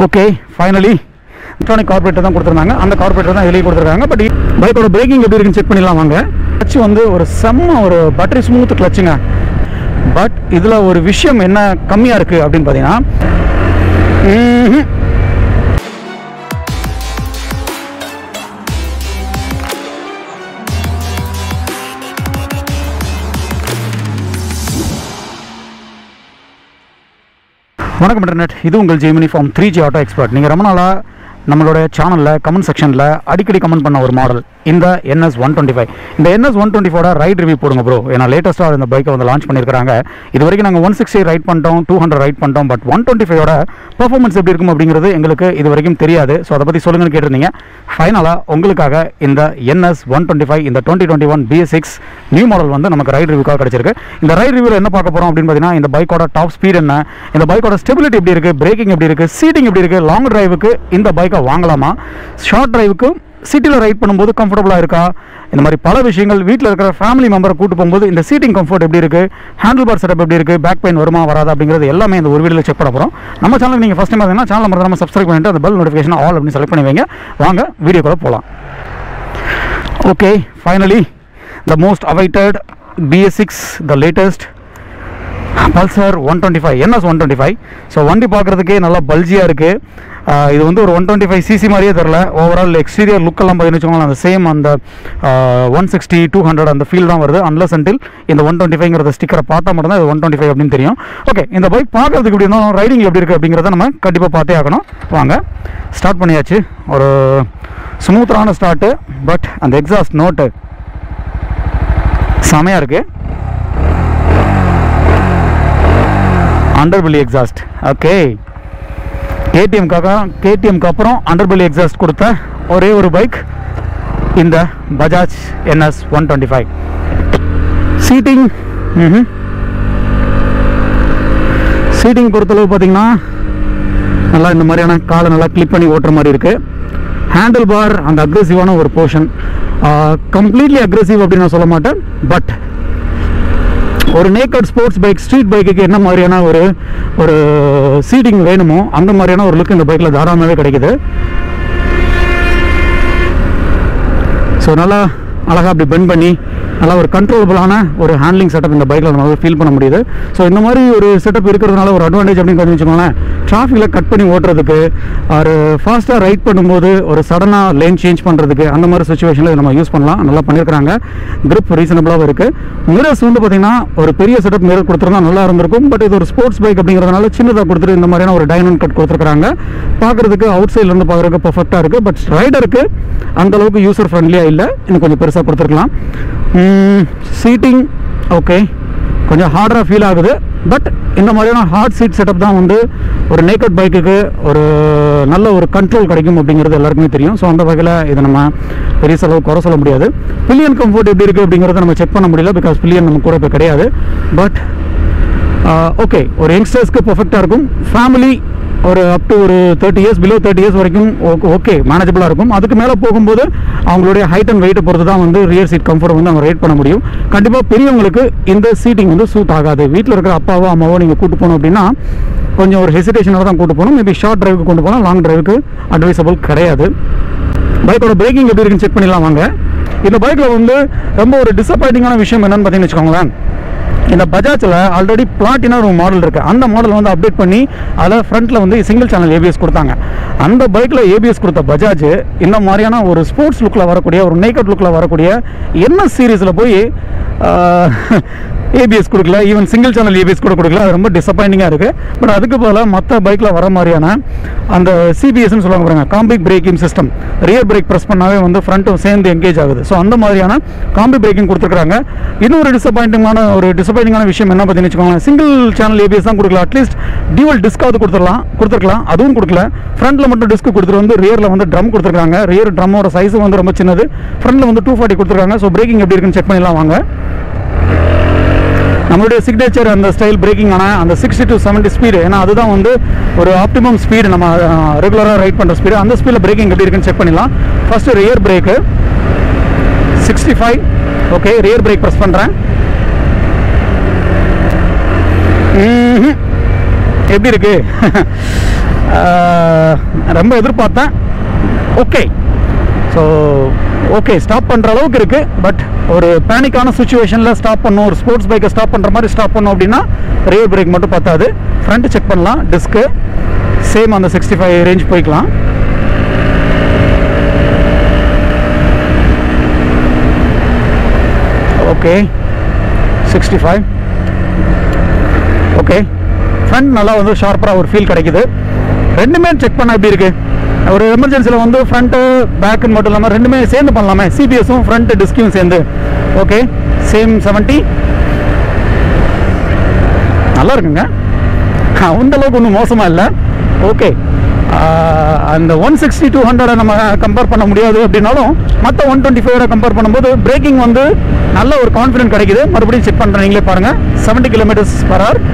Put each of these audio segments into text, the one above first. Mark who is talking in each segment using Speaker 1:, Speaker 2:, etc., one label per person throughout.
Speaker 1: Okay finally electronic carburettor தான் கொடுத்துருந்தாங்க அந்த கார்பரேட்டர் தான் வெளியே கொடுத்துருக்காங்க பட் பைக்கோட பிரேக்கிங் எப்படி இருக்குன்னு செக் பண்ணிடலாம் வாங்க கிளச் வந்து ஒரு செம்ம ஒரு பட்டரி ஸ்மூத் கிளச்சுங்க பட் இதில் ஒரு விஷயம் என்ன கம்மியாக இருக்குது அப்படின்னு பார்த்தீங்கன்னா ம்ஹும். வணக்கம் இன்டர்நெட் இது உங்கள் Gemini from three G auto expert நீங்கள் ரொம்ப நாளாக நம்மளோட சேனலில் கமெண்ட் செக்ஷனில் அடிக்கடி கமெண்ட் பண்ண ஒரு மாடல் இந்த என்எஸ் ஒன் டுவெண்ட்டி ஃபைவ் இந்த என்எஸ் ஒன் டுவெண்ட்டி ஃபோட ரைட் ரிவ்யூ போடுங்க ப்ரோ ஏன்னா லேட்டஸ்ட்டாக இந்த பைக்கை வந்து லான்ச் பண்ணியிருக்காங்க இது வரைக்கும் நாங்கள் ஒன் சிக்ஸ்டி ரைட் பண்ணிட்டோம் டூ ஹண்ட்ரட் ரைட் பண்ணிட்டோம் பட் ஒன் டுவெண்ட்டி ஃபைவோட பர்ஃபார்மன்ஸ் எப்படி இருக்கும் அப்படிங்கிறது எங்களுக்கு இது வரைக்கும் தெரியாது ஸோ அதை பற்றி சொல்லுங்கன்னு கேட்டிருந்தீங்க ஃபைனலாக உங்களுக்காக இந்த என்எஸ் ஒன் டுவெண்ட்டி ஃபைவ் இந்த twenty twenty one BS six new model வந்து நமக்கு ரைட் ரிவ்யூக்காக கிடச்சிருக்கு இந்த ரைட் ரிவ்யூவில் என்ன பார்க்க போகிறோம் அப்படின்னு பார்த்தீங்கன்னா இந்த பைக்கோட டாப் ஸ்பீட் என்ன இந்த பைக்கோட ஸ்டெபிலிட்டி எப்படி இருக்குது பிரேக்கிங் எப்படி இருக்குது சீட்டிங் எப்படி இருக்குது லாங் டிரைவுக்கு இந்த பைக்கை வாங்கலாமா ஷார்ட் டிரைவுக்கு சிட்டியில் ரைட் பண்ணும்போது கம்ஃபர்டபுளாக இருக்கா இந்த மாதிரி பல விஷயங்கள் வீட்டில் இருக்கிற ஃபேமிலி மெம்பரை கூட்டு போகும்போது இந்த சீட்டிங் கம்ஃபர்ட் எப்படி இருக்குது ஹேண்டில் பார் செட்டப் எப்படி இருக்குது பேக் பெயின் வருமா வராதா அப்படிங்கிறது எல்லாமே இந்த ஒரு வீடியோவில் செக் பண்ண போகிறோம் நம்ம சேனலுக்கு நீங்கள் ஃபஸ்ட் டைம் பார்த்தீங்கன்னா சேனல் மறந்து நம்ம சப்ஸ்கிரைப் பண்ணிட்டு அந்த பெல் நோட்டிஃபிகேஷன் ஆல் அப்படின்னு செலக்ட் பண்ணி வைங்க வாங்க வீடியோக்குள்ளே போகலாம் okay finally the most awaited BS six the latest Pulsar one twenty five NS one twenty five so வண்டி பார்க்குறதுக்கே நல்லா பல்ஜியாக இருக்குது இது வந்து ஒரு ஒன் டுவெண்ட்டி ஃபைவ் சிசி மாதிரியே தெரில ஓவரால் எக்ஸ்டீரியர் லுக்கெல்லாம் பார்த்தீங்கன்னு வச்சுக்கோங்களேன் அந்த சேம் அந்த ஒன் சிக்ஸ்டி டூ ஹண்ட்ரட் அந்த ஃபீல் தான் வருது அன்லஸ் அன்டில் இந்த ஒன் டுவெண்ட்டி ஃபைவ்ங்கிற ஸ்டிக்கரை பார்த்தா மட்டும் தான் இது ஒன் டுவெண்ட்டி ஃபைவ் அப்படின்னு தெரியும் ஓகே இந்த பைக் பார்க்கறதுக்கு எப்படி இருந்தாலும் ரைடிங் எப்படி இருக்குது அப்படிங்கிறத நம்ம கண்டிப்பாக பார்த்தே ஆகணும் வாங்க ஸ்டார்ட் பண்ணியாச்சு ஒரு ஸ்மூத்தரான ஸ்டார்ட்டு பட் அந்த எக்ஸாஸ்ட் நோட்டு செமையாக இருக்குது அண்டர்பெல்லி எக்ஸாஸ்ட் ஓகே கேடிஎம்காக கேடிஎம்க்கு அப்புறம் அண்டர்பெல்லி எக்ஸாஸ்ட் கொடுத்த ஒரே ஒரு பைக் இந்த Bajaj NS one twenty five seating seating பொறுத்தளவு பார்த்தீங்கன்னா நல்லா இந்த மாதிரியான காலை நல்லா கிளிப் பண்ணி ஓட்டுற மாதிரி இருக்குது ஹேண்டில் பார் அந்த அக்ரெசிவான ஒரு போர்ஷன் கம்ப்ளீட்லி அக்ரெசிவ் அப்படின்னு நான் சொல்ல மாட்டேன் பட் ஒரு நேக்கட் ஸ்போர்ட்ஸ் பைக் ஸ்ட்ரீட் பைக்குக்கு என்ன மாதிரியான ஒரு ஒரு சீட்டிங் வேணுமோ அந்த மாதிரியான ஒரு லுக் இந்த பைக்கில் தாராளமாகவே கிடைக்குது ஸோ நல்லா அழகாக அப்படி பெண்ட் பண்ணி நல்லா ஒரு கண்ட்ரோலபிளான ஒரு ஹேண்ட்லிங் செட்டப் இந்த பைக்கில் நம்மளால ஃபீல் பண்ண முடியுது ஸோ இந்த மாதிரி ஒரு செட்டப் இருக்கிறதுனால ஒரு அட்வான்டேஜ் அப்படின்னு கொஞ்சம் வச்சுக்கோங்களேன் டிராஃபிக்கில் கட் பண்ணி ஓட்டுறதுக்கு ஒரு ஃபாஸ்ட்டாக ரைட் பண்ணும்போது ஒரு சடனாக லேன் சேஞ்ச் பண்ணுறதுக்கு அந்த மாதிரி சுச்சுவேஷனில் நம்ம யூஸ் பண்ணலாம் நல்லா பண்ணியிருக்கிறாங்க grip ரீசனபிளாகவும் இருக்குது மிரர்ஸ் வந்து பார்த்திங்கன்னா ஒரு பெரிய செட்டப் மிரர் கொடுத்துருந்தா நல்லா இருந்திருக்கும் பட் இது ஒரு ஸ்போர்ட்ஸ் பைக் அப்படிங்கிறதுனால சின்னதாக கொடுத்துட்டு இந்த மாதிரியான ஒரு டைமண்ட் கட் கொடுத்துருக்காங்க பார்க்குறதுக்கு அவுட் சைட்லேருந்து பார்க்குறதுக்கு பர்ஃபெக்டாக இருக்குது பட் ரைடருக்கு அந்த அளவுக்கு யூசர் ஃப்ரெண்ட்லியாக இல்லை இன்னும் கொஞ்சம் பெருசாக கொடுத்துருக்கலாம் சீட்டிங் ஓகே கொஞ்சம் ஹார்டராக ஃபீல் ஆகுது பட் இந்த மாதிரியான ஹார்ட் சீட் செட்டப் தான் வந்து ஒரு நேக்கட் பைக்குக்கு ஒரு நல்ல ஒரு கண்ட்ரோல் கிடைக்கும் அப்படிங்கிறது எல்லாருக்குமே தெரியும் ஸோ அந்த வகையில் இதை நம்ம பெரிய செலவு குறை சொல்ல முடியாது பில்லியன் கம்ஃபர்ட் எப்படி இருக்குது அப்படிங்கிறத நம்ம செக் பண்ண முடியல பிகாஸ் பில்லியன் நம்ம கூட இப்போ கிடையாது பட் ஓகே ஒரு யங்ஸ்டர்ஸ்க்கு பர்ஃபெக்டாக இருக்கும் ஃபேமிலி ஒரு அப் டு ஒரு thirty years below thirty years வரைக்கும் ஓகே மேனேஜபிளாக இருக்கும் அதுக்கு மேலே போகும்போது அவங்களுடைய ஹைட் அண்ட் வெயிட்டை பொறுத்து தான் வந்து ரியர் சீட் கம்ஃபர்ட் வந்து அவங்க ரேட் பண்ண முடியும் கண்டிப்பாக பெரியவங்களுக்கு இந்த சீட்டிங் வந்து சூட் ஆகாது வீட்டில் இருக்கிற அப்பாவோ அம்மாவோ நீங்கள் கூட்டு போகணும் அப்படின்னா கொஞ்சம் ஒரு ஹெசிடேஷனோட தான் கூட்டு போகணும் மேபி ஷார்ட் டிரைவுக்கு கொண்டு போகலாம் லாங் டிரைவுக்கு அட்வைசபிள் கிடையாது பைக்கோட பிரேக்கிங் எப்படி இருக்குன்னு செக் பண்ணிடலாம் வாங்க இந்த பைக்கில் வந்து ரொம்ப ஒரு டிசப்பாயிண்டிங்கான விஷயம் என்னன்னு பார்த்தீங்கன்னு வச்சுக்கோங்களேன் இந்த பஜாஜில் ஆல்ரெடி பிளாட்டினா ஒரு மாடல் இருக்குது அந்த மாடல் வந்து அப்டேட் பண்ணி அதில் ஃப்ரண்ட்டில் வந்து சிங்கிள் சேனல் ஏபிஎஸ் கொடுத்தாங்க அந்த பைக்கில் ஏபிஎஸ் கொடுத்த பஜாஜ் இந்த மாதிரியான ஒரு ஸ்போர்ட்ஸ் லுக்கில் வரக்கூடிய ஒரு நேக்கட் லுக்கில் வரக்கூடிய என்ன சீரீஸில் போய் ஏபிஎஸ் கொடுக்கல ஈவன் சிங்கிள் சேனல் ஏபிஎஸ் கூட கொடுக்கல அது ரொம்ப டிசப்பாயிண்டிங்காக இருக்குது பட் அதுக்கு பதிலாக மற்ற பைக்கில் வர மாதிரியான அந்த சிபிஎஸ்ன்னு சொல்லுவாங்க பாருங்க combi braking system rear brake press பண்ணாவே வந்து ஃப்ரண்ட்டும் சேர்ந்து எங்கேஜ் ஆகுது ஸோ அந்த மாதிரியான காம்பி பிரேக்கிங் கொடுத்துருக்காங்க இன்னொரு டிசப்பாயிண்டிங்கான ஒரு டிசப்பாயிண்டிங்கான விஷயம் என்ன பார்த்தீங்கன்னு வச்சுக்கோங்களேன் சிங்கிள் சேனல் ஏபிஎஸ் தான் கொடுக்கல அட்லீஸ்ட் டியூவல் டிஸ்காவது கொடுத்துடலாம் கொடுத்துருக்கலாம் அதுவும் கொடுக்கல ஃப்ரண்ட்டில் மட்டும் டிஸ்க் கொடுத்துட்டு வந்து ரியரில் வந்து ட்ரம் கொடுத்துருக்காங்க ரியர் ட்ரம்மோட சைஸும் வந்து ரொம்ப சின்னது ஃப்ரண்ட்டில் வந்து டூ ஃபார்ட்டி கொடுத்துருக்காங்க ஸோ பிரேக்கிங் எப்படி இருக்குன்னு செக் பண்ணிடலாம் வாங்க நம்மளுடைய சிக்னேச்சர் அந்த ஸ்டைல் பிரேக்கிங் ஆனால் அந்த சிக்ஸ்டி டு செவன்ட்டி ஸ்பீடு ஏன்னா அதுதான் வந்து ஒரு ஆப்டிமம் ஸ்பீடு நம்ம ரெகுலராக ரைட் பண்ணுற ஸ்பீடு அந்த ஸ்பீடில் பிரேக்கிங் எப்படி இருக்குன்னு செக் பண்ணிடலாம் first rear brake sixty five okay rear brake press பண்ணுறேன் எப்படி இருக்கு ஆஹ், ரொம்ப எதிர்பார்த்தேன் ஓகே ஸோ ஓகே ஸ்டாப் பண்ணுற அளவுக்கு இருக்குது பட் ஒரு பேனிக்கான சுச்சுவேஷனில் ஸ்டாப் பண்ணும் ஒரு ஸ்போர்ட்ஸ் பைக்கை ஸ்டாப் பண்ணுற மாதிரி ஸ்டாப் பண்ணும் அப்படின்னா ரியர் பிரேக் மட்டும் பத்தாது ஃப்ரண்ட் செக் பண்ணலாம் டிஸ்க்கு சேம் அந்த சிக்ஸ்டி ஃபைவ் ரேஞ்ச் போய்க்கலாம் okay sixty five okay front நல்லா வந்து ஷார்ப்பராக ஒரு ஃபீல் கிடைக்குது ரெண்டுமே செக் பண்ண எப்படி இருக்கு ஒரு எமர்ஜென்சியில் வந்து ஃப்ரண்ட்டு பேக்குன்னு மட்டும் இல்லாமல் ரெண்டுமே சேர்ந்து பண்ணலாமே சிபிஎஸும் ஃப்ரண்ட் டிஸ்கையும் சேர்ந்து ஓகே சேம் செவன்ட்டி நல்லா இருக்குங்க அந்த அளவுக்கு ஒன்றும் மோசமாக இல்லை ஓகே அந்த ஒன் சிக்ஸ்டி டூ ஹண்ட்ரடை நம்ம கம்பேர் பண்ண முடியாது அப்படின்னாலும் மற்ற ஒன் டுவெண்ட்டி ஃபைவோட கம்பேர் பண்ணும்போது பிரேக்கிங் வந்து நல்ல ஒரு கான்ஃபிடென்ட் கிடைக்குது மறுபடியும் செக் பண்ணுறேன் நீங்களே பாருங்கள் செவன்ட்டி கிலோமீட்டர்ஸ் பர் ஹவர்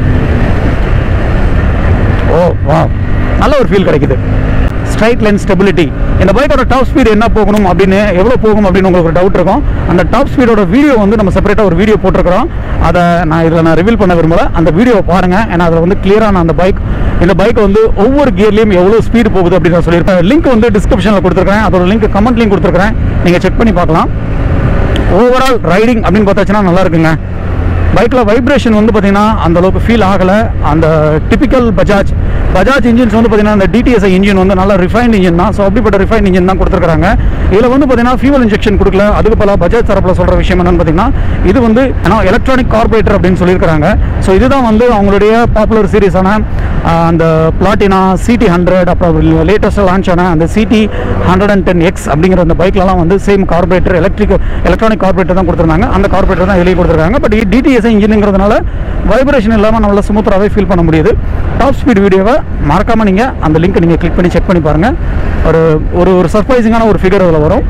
Speaker 1: ஓ வா நல்ல ஒரு ஃபீல் கிடைக்குது ஸ்ட்ரைட் லைன் ஸ்டெபிலிட்டி இந்த பைக்கோட டாப் ஸ்பீடு என்ன போகணும் அப்படின்னு எவ்வளோ போகும் அப்படின்னு உங்களுக்கு ஒரு டவுட் இருக்கும் அந்த டாப் ஸ்பீடோட வீடியோ வந்து நம்ம செப்பரேட்டாக ஒரு வீடியோ போட்டிருக்கிறோம் அதை நான் இதில் நான் ரிவீல் பண்ண விரும்பல அந்த வீடியோவை பாருங்கள் ஏன்னா அதில் வந்து கிளியராக நான் அந்த பைக் இந்த பைக் வந்து ஒவ்வொரு கியர்லேயும் எவ்வளோ ஸ்பீடு போகுது அப்படின்னு நான் சொல்லியிருப்பேன் லிங்க் வந்து டிஸ்கிரிப்ஷனில் கொடுத்துருக்கேன் அதோட லிங்க் கமெண்ட் லிங்க் கொடுத்துருக்கேன் நீங்கள் செக் பண்ணி பார்க்கலாம் ஓவரால் ரைடிங் அப்படின்னு பார்த்தாச்சுன்னா நல்லா இருக்குங்க பைக்கில் வைப்ரேஷன் வந்து பார்த்தீங்கன்னா அந்த அளவுக்கு ஃபீல் ஆகலை அந்த டிபிக்கல் பஜாஜ் பஜாஜ் இன்ஜின்ஸ் வந்து பார்த்தீங்கன்னா அந்த டிடிஎஸ்ஐ இன்ஜின் வந்து நல்ல ரிஃபைன்ட் இன்ஜின் தான் ஸோ அப்படிப்பட்ட ரிஃபைன் இன்ஜின் தான் கொடுத்துருக்காங்க இதில் வந்து பார்த்தீங்கன்னா ஃபியூவல் இன்ஜெக்ஷன் கொடுக்கல அதுக்கு பல பஜாஜ் தரப்பில் சொல்கிற விஷயம் என்னன்னு பார்த்தீங்கன்னா இது வந்து ஏன்னா எலக்ட்ரானிக் கார்பரேட்டர் அப்படின்னு சொல்லியிருக்காங்க ஸோ இதுதான் வந்து அவங்களுடைய பாப்புலர் சீரிஸான அந்த பிளாட்டினா சிடி ஹண்ட்ரட் அப்புறம் லேட்டஸ்ட்டாக லான்ச் ஆன அந்த CD hundred and ten X அப்படிங்கிற அந்த பைக்லலாம் வந்து same carburettor electric electronic carburettor தான் கொடுத்துருந்தாங்க அந்த கார்பரேட்டர் தான் வெளியே கொடுத்துருக்காங்க பட் டிடிஎஸ்ஐ இன்ஜினுங்கிறதுனால வைப்ரேஷன் இல்லாமல் நல்லா ஸ்மூத்தராகவே ஃபீல் பண்ண முடியுது டாப் ஸ்பீட் வீடியோவை மறக்காமல் நீங்கள் அந்த லிங்க் நீங்கள் கிளிக் பண்ணி செக் பண்ணி பாருங்கள் ஒரு ஒரு ஒரு சர்ப்ரைசிங்கான ஒரு ஃபிகர் அதில் வரும்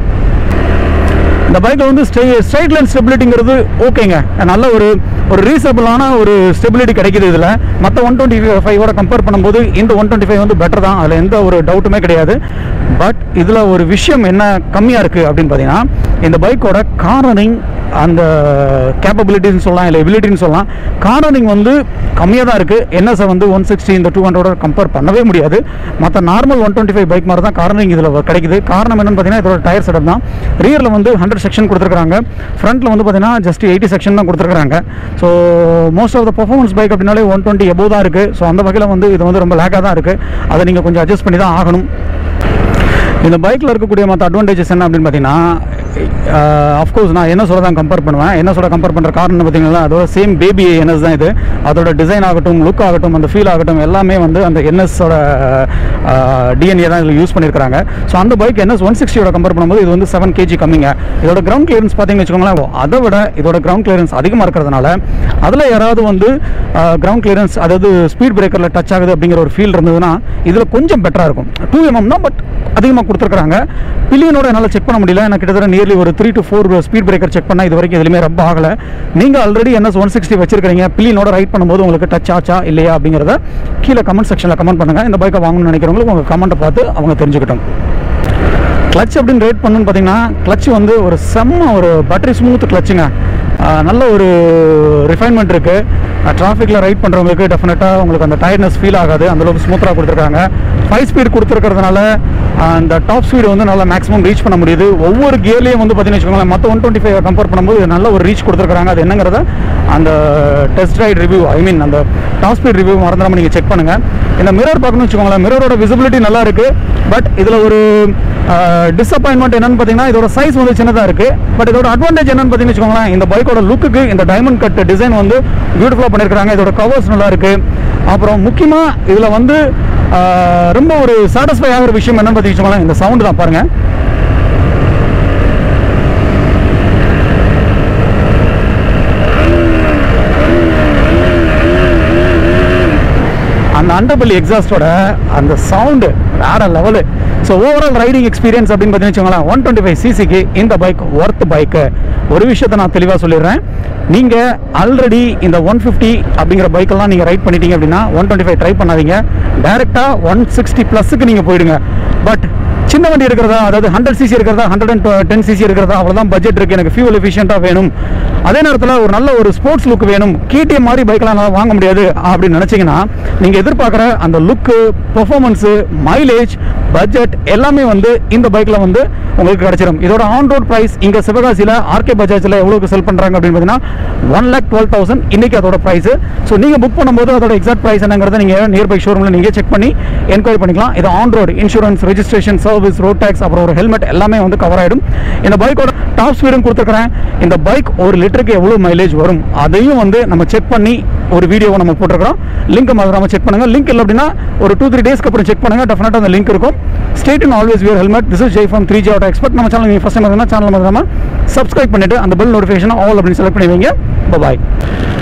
Speaker 1: இந்த பைக்கில் வந்து ஸ்டே ஸ்ட்ரைட் லைன் ஸ்டெபிலிட்டிங்கிறது ஓகேங்க நல்ல ஒரு ஒரு ரீசனபிளான ஒரு ஸ்டெபிலிட்டி கிடைக்குது இதில் மற்ற ஒன் டுவெண்ட்டி ஃபைவோட கம்பேர் பண்ணும்போது இந்த ஒன் டுவெண்ட்டி ஃபைவ் வந்து பெட்டர் தான் அதில் எந்த ஒரு டவுட்டுமே கிடையாது பட் இதில் ஒரு விஷயம் என்ன கம்மியாக இருக்குது அப்படின்னு பார்த்தீங்கன்னா இந்த பைக்கோட கார்னரிங் அந்த கேப்பபிலிட்டின்னு சொல்லலாம் இல்லை எபிலிட்டின்னு சொல்லலாம் கார்னரிங் வந்து கம்மியாக தான் இருக்குது என்எஸ்ஐ வந்து ஒன் சிக்ஸ்டி இந்த டூ ஹண்ட்ரடோட கம்பேர் பண்ணவே முடியாது மற்ற normal one twenty five bike மாதிரி தான் கார்னரிங் இதில் கிடைக்குது காரணம் என்னன்னு பார்த்தீங்கன்னா இதோட டயர் செட்டப் தான் ரியரில் வந்து ஹண்ட்ரட் செக்ஷன் கொடுத்துருக்காங்க ஃப்ரண்ட்டில் வந்து பார்த்தீங்கன்னா ஜஸ்ட் எயிட்டி செக்ஷன் தான் கொடுத்துருக்காங்க so most of the performance bike அப்படின்னாலே ஒன் டுவெண்ட்டி எபோ தான் இருக்குது ஸோ அந்த வகையில் வந்து இது வந்து ரொம்ப லேக்காக தான் இருக்குது அதை நீங்கள் கொஞ்சம் அட்ஜஸ்ட் பண்ணி தான் ஆகணும் இந்த பைக்கில் இருக்கக்கூடிய மற்ற அட்வான்டேஜஸ் என்ன அப்படின்னு பார்த்தீங்கன்னா அஃப்கோர்ஸ் நான் என்ன சொல்ல தான் கம்பேர் பண்ணுவேன் என்ன சொல்ல கம்பேர் பண்ணுற காரணம் பார்த்தீங்கன்னா அதோட சேம் பேபி என்எஸ் தான் இது அதோட டிசைன் ஆகட்டும் லுக் ஆகட்டும் அந்த ஃபீல் ஆகட்டும் எல்லாமே வந்து அந்த என்எஸோட டிஎன்ஏ தான் இதில் யூஸ் பண்ணியிருக்காங்க ஸோ அந்த பைக் என்எஸ் ஒன் சிக்ஸ்டியோட கம்பேர் பண்ணும்போது இது வந்து செவன் கேஜி கம்மிங்க இதோட கிரவுண்ட் கிளியரன்ஸ் பார்த்தீங்கன்னு வச்சுக்கோங்களேன் அதை விட இதோட கிரவுண்ட் கிளியரன்ஸ் அதிகமாக இருக்கிறதுனால அதில் யாராவது வந்து கிரவுண்ட் கிளியரன்ஸ் அதாவது ஸ்பீட் பிரேக்கரில் டச் ஆகுது அப்படிங்கிற ஒரு ஃபீல் இருந்ததுன்னா இதில் கொஞ்சம் பெட்டராக இருக்கும் டூ எம்எம் தான் பட் அதிகமாக கொடுத்துருக்காங்க பில்லியனோட என்னால் செக் பண்ண முடியல எனக்கு கிட்டத்தட்ட நியர்லி ஒரு three to four speed breaker check பண்ணால் இது வரைக்கும் எதுலையுமே ரப் ஆகலை நீங்கள் ஆல்ரெடி என்எஸ் ஒன் சிக்ஸ்டி வச்சிருக்கீங்க பில்லியனோட ரைட் பண்ணும்போது உங்களுக்கு டச் ஆச்சா இல்லையா அப்படிங்கிறத கீழே கமெண்ட் செக்ஷனில் கமெண்ட் பண்ணுங்கள் இந்த பைக்கை வாங்கணும்னு நினைக்கிறவங்களுக்கு உங்கள் கமெண்ட்டை பார்த்து அவங்க தெரிஞ்சுக்கிட்டோம் கிளச் அப்படின்னு ரேட் பண்ணணும்னு பார்த்தீங்கன்னா கிளச் வந்து ஒரு செம்ம ஒரு பட்டரி ஸ்மூத் கிளச்சுங்க நல்ல ஒரு ரிஃபைன்மெண்ட் இருக்குது டிராஃபிக்கில் ரைட் பண்ணுறவங்களுக்கு டெஃபினட்டாக உங்களுக்கு அந்த டயர்னஸ் ஃபீல் ஆகாது அந்தளவுக்கு ஸ்மூத்தாக கொடுத்துருக்காங்க ஃபைவ் ஸ்பீட் கொடுத்துருக்கிறதுனால அந்த டாப் ஸ்பீடு வந்து நல்லா மேக்ஸிமம் ரீச் பண்ண முடியுது ஒவ்வொரு கியர்லேயும் வந்து பார்த்தீங்கன்னு வச்சுக்கோங்களேன் மற்ற ஒன் டுவெண்ட்டி ஃபைவ் கம்பேர் பண்ணும்போது இது நல்ல ஒரு ரீச் கொடுத்துருக்காங்க அது என்னங்கிறத அந்த test ride review I mean அந்த டாப் ஸ்பீட் ரிவ்யூ மறந்துடாமல் நீங்கள் செக் பண்ணுங்கள் இந்த மிரர் பார்க்கணும்னு வச்சுக்கோங்களேன் மிரரோட விசிபிலிட்டி நல்லா இருக்குது பட் இதில் ஒரு டிசப்பாயின்மெண்ட் என்னன்னு பார்த்தீங்கன்னா இதோட சைஸ் வந்து சின்னதாக இருக்குது பட் இதோட அட்வான்டேஜ் என்னன்னு பார்த்தீங்கன்னு வச்சுக்கோங்களேன் இந்த பைக்கோட லுக்குக்கு இந்த டைமண்ட் கட் டிசைன் வந்து பியூட்டிஃபுல்லாக பண்ணியிருக்காங்க இதோட கவர்ஸ் நல்லா இருக்குது அப்புறம் முக்கியமாக இதில் வந்து ஆஹ், ரொம்ப ஒரு சாட்டிஸ்ஃபை ஆகிற விஷயம் என்னன்னு பார்த்தீங்கன்னு வச்சுக்கோங்களேன் இந்த சவுண்டு தான் பாருங்கள் அந்த அண்டர்பெல்லி எக்ஸாஸ்டோட அந்த சவுண்டு வேற level so overall riding experience அப்படின்னு பார்த்தீங்கன்னு வச்சுக்கோங்களேன் ஒன் டுவெண்ட்டி ஃபைவ் சிசிக்கு இந்த பைக் ஒர்த் பைக்கு ஒரு விஷயத்த நான் தெளிவாக சொல்லிடுறேன் நீங்கள் ஆல்ரெடி இந்த ஒன் ஃபிஃப்டி அப்படிங்கிற பைக்கெல்லாம் நீங்கள் ரைட் பண்ணிட்டீங்க அப்படின்னா ஒன் டுவெண்ட்டி ஃபைவ் ட்ரை பண்ணாதீங்க டேரெக்டாக ஒன் சிக்ஸ்டி ப்ளஸுக்கு நீங்கள் போயிடுங்க பட் சின்ன வண்டி இருக்கிறதா அதாவது ஹண்ட்ரட் சிசி இருக்கிறதா ஹண்ட்ரட் அண்ட் டென் சிசி இருக்கிறதா அவ்வளோதான் பட்ஜெட் இருக்குது எனக்கு ஃபியூல் எஃபிஷியண்ட்டாக வேணும் அதே நேரத்தில் ஒரு நல்ல ஒரு ஸ்போர்ட்ஸ் லுக் வேணும் கேடிஎம் மாதிரி பைக்கெலாம் என்னால் வாங்க முடியாது அப்படின்னு நினச்சிங்கன்னா நீங்கள் எதிர்பார்க்குற அந்த லுக்கு பெர்ஃபார்மன்ஸு மைலேஜ் பட்ஜெட் எல்லாமே வந்து இந்த பைக்கில் வந்து உங்களுக்கு கிடைச்சிடும் இதோட ஆன் ரோட் ப்ரைஸ் இங்கே சிவகாசியில் ஆர்கே பஜாஜில் எவ்வளோக்கு செல் பண்ணுறாங்க அப்படின்னு பார்த்தீங்கன்னா ஒன் லேக் டுவெல் தௌசண்ட் இன்றைக்கி அதோட ப்ரைஸ் ஸோ நீங்கள் புக் பண்ணும்போது அதோட எக்ஸாக்ட் ப்ரைஸ் என்னங்கிறத நீங்கள் நியர்பை ஷோரூமில் நீங்கள் செக் பண்ணி என்கொயரி பண்ணிக்கலாம் இது on road insurance registration service road tax அப்புறம் ஒரு ஹெல்மெட் எல்லாமே வந்து கவர் ஆகிடும் இந்த பைக்கோட டாப் ஸ்பீடும் கொடுத்துருக்கிறேன் இந்த பைக் ஒரு லிட்டருக்கு எவ்வளோ மைலேஜ் வரும் அதையும் வந்து நம்ம செக் பண்ணி ஒரு வீடியோவை நம்ம போட்டிருக்கிறோம் லிங்க் மறக்காம செக் பண்ணுங்க லிங்க் இல்லை அப்படின்னா ஒரு டூ த்ரீ டேஸ்க்கு அப்புறம் செக் பண்ணுங்க டெஃபினட்டாக அந்த லிங்க் இருக்கும் ஸ்டேட் இன் always wear helmet this is Jai from three G auto expert நம்ம சேனல் நீங்கள் ஃபஸ்ட் டைம் சேனல் மறக்காம சப்ஸ்கிரைப் பண்ணிட்டு அந்த பெல் நோட்டிஃபிகேஷன் ஆல் அப்படின்னு செலக்ட் பண்ணி வைங்க பாய்